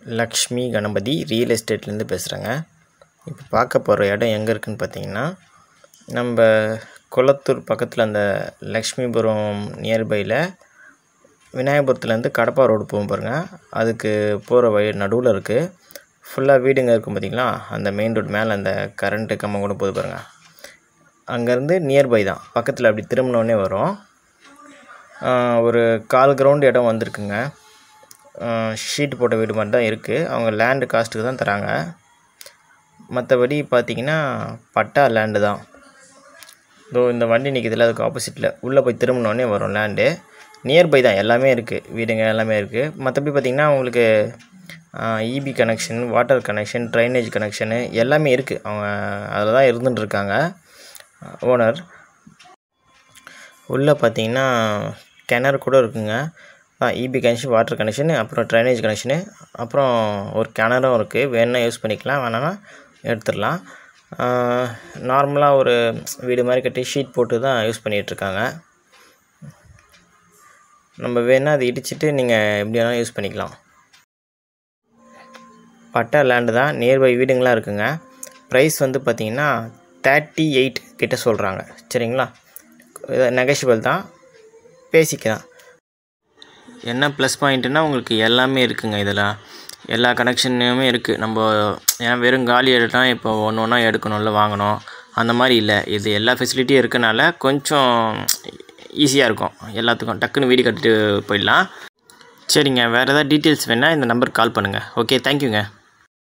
Lakshmi Ganapathi real எஸ்டேட்லேருந்து பேசுகிறேங்க இப்போ பார்க்க போகிற இடம் எங்கே இருக்குதுன்னு பார்த்தீங்கன்னா நம்ம குளத்தூர் பக்கத்தில் அந்த லக்ஷ்மிபுரம் நியர்பையில் விநாயகபுரத்துலேருந்து கடப்பா ரோடு போகும் பாருங்கள் அதுக்கு போகிற வழி நடுவில் இருக்குது ஃபுல்லாக வீடுங்க இருக்கும் பார்த்தீங்களா அந்த மெயின் ரோடு மேலே அந்த கரண்ட்டு கம்பம் கூட போகுது பாருங்கள் அங்கேருந்து நியர்பை தான் பக்கத்தில் அப்படி திரும்பினோடனே வரும் ஆஹ் ஒரு கால் கிரவுண்ட் இடம் வந்திருக்குங்க ஷீட் போட்ட வீடு மாதிரி தான் இருக்குது அவங்க லேண்டு காஸ்ட்டுக்கு தான் தராங்க மற்றபடி பார்த்தீங்கன்னா பட்டா லேண்டு தான் இதோ இந்த வண்டி நிற்கிதுல அதுக்கு ஆப்போசிட்டில் உள்ளே போய் திரும்பினோடனே வரும் லேண்டு நியர்பை தான் எல்லாமே இருக்குது வீடுங்க எல்லாமே இருக்குது மற்றபடி பார்த்திங்கன்னா உங்களுக்கு EB connection water connection drainage connection எல்லாமே இருக்குது அவங்க அதில் தான் இருந்துட்டு இருக்காங்க ஓனர் உள்ளே பார்த்தீங்கன்னா கிணறு கூட இருக்குங்க இபி கனெக்ஷன் வாட்டர் கனெக்ஷன் அப்புறம் ட்ரைனேஜ் கனெக்ஷனு அப்புறம் ஒரு கிணறும் இருக்குது வேணுன்னா யூஸ் பண்ணிக்கலாம் வேணான்னா எடுத்துடலாம் நார்மலாக ஒரு வீடு மாதிரி கட்டி ஷீட் போட்டு தான் யூஸ் பண்ணிகிட்ருக்காங்க நம்ம வேணால் அதை இடிச்சிட்டு நீங்கள் எப்படி வேணாலும் யூஸ் பண்ணிக்கலாம் பட்டா லேண்டு தான் நியர்பை வீடுங்களாம் இருக்குங்க ப்ரைஸ் வந்து பார்த்திங்கன்னா தேர்ட்டி எயிட் கிட்ட சொல்கிறாங்க சரிங்களா நெகஷியபிள் தான் பேசிக்கலாம் என்ன ப்ளஸ் பாயிண்ட்டுனா உங்களுக்கு எல்லாமே இருக்குங்க இதெல்லாம் எல்லா கனெக்ஷனுமே இருக்குது நம்ம ஏன் வெறும் காலி எடுத்தால் இப்போ ஒன்று ஒன்றா எடுக்கணும்ல வாங்கணும் அந்த மாதிரி இல்லை இது எல்லா ஃபெசிலிட்டியும் இருக்கனால கொஞ்சம் ஈஸியாக இருக்கும் எல்லாத்துக்கும் டக்குன்னு வீடு கட்டிட்டு போயிடலாம் சரிங்க வேறு ஏதாவது டீட்டெயில்ஸ் வேணால் இந்த நம்பருக்கு கால் பண்ணுங்கள் ஓகே தேங்க்யூங்க